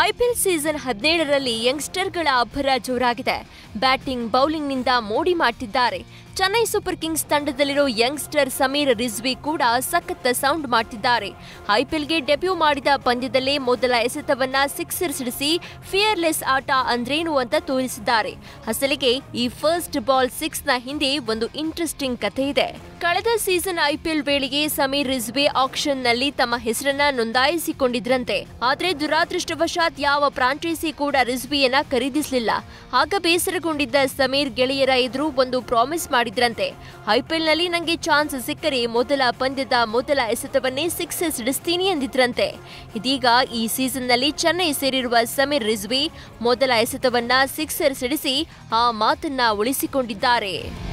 IPL season ಹದಿನೇಳರಲ್ಲಿ ಯಂಗ್ಸ್ಟರ್ಗಳ ಅಬ್ಬರ ಜೋರಾಗಿದೆ batting ಬೌಲಿಂಗ್ನಿಂದ ಮೋಡಿ ಮಾಡ್ತಿದ್ದಾರೆ ಚೆನ್ನೈ ಸೂಪರ್ ಕಿಂಗ್ಸ್ ತಂಡದಲ್ಲಿರೋ ಯಂಗ್ಸ್ಟರ್ ಸಮೀರ್ ರಿಜ್ವಿ ಕೂಡ ಸಖತ್ ಸೌಂಡ್ ಮಾಡ್ತಿದ್ದಾರೆ ಐಪಿಎಲ್ಗೆ ಡೆಬ್ಯೂ ಮಾಡಿದ ಪಂದ್ಯದಲ್ಲೇ ಮೊದಲ ಎಸೆತವನ್ನ ಸಿಕ್ಸರ್ ಸಿಡಿಸಿ ಫಿಯರ್ಲೆಸ್ ಆಟ ಅಂದ್ರೇನು ಅಂತ ತೋರಿಸಿದ್ದಾರೆ ಅಸಲಿಗೆ ಈ ಫಸ್ಟ್ ಬಾಲ್ ಸಿಕ್ಸ್ ನ ಹಿಂದೆ ಒಂದು ಇಂಟ್ರೆಸ್ಟಿಂಗ್ ಕಥೆ ಇದೆ ಕಳೆದ ಸೀಸನ್ ಐಪಿಎಲ್ ವೇಳೆಗೆ ಸಮೀರ್ ರಿಜ್ವಿ ಆಕ್ಷನ್ ನಲ್ಲಿ ತಮ್ಮ ಹೆಸರನ್ನ ನೋಂದಾಯಿಸಿಕೊಂಡಿದ್ರಂತೆ ಆದ್ರೆ ದುರಾದೃಷ್ಟವಶಾತ್ ಯಾವ ಫ್ರಾಂಚೈಸಿ ಕೂಡ ರಿಜ್ವಿಯನ್ನ ಖರೀದಿಸಲಿಲ್ಲ ಆಗ ಬೇಸರಗೊಂಡಿದ್ದ ಸಮೀರ್ ಗೆಳೆಯರ ಎದುರು ಒಂದು ಪ್ರಾಮಿಸ್ ಮಾಡಿದ್ರಂತೆ ಐಪಿಎಲ್ ನಲ್ಲಿ ನಂಗೆ ಚಾನ್ಸ್ ಸಿಕ್ಕರೆ ಮೊದಲ ಪಂದ್ಯದ ಮೊದಲ ಎಸೆತವನ್ನೇ ಸಿಕ್ಸಸ್ ಸಿಡಿಸ್ತೀನಿ ಎಂದಿದ್ರಂತೆ ಇದೀಗ ಈ ಸೀಸನ್ ನಲ್ಲಿ ಚೆನ್ನೈ ಸೇರಿರುವ ಸಮೀರ್ ರಿಜ್ವಿ ಮೊದಲ ಎಸೆತವನ್ನ ಸಿಕ್ಸರ್ ಸಿಡಿಸಿ ಆ ಮಾತನ್ನ ಉಳಿಸಿಕೊಂಡಿದ್ದಾರೆ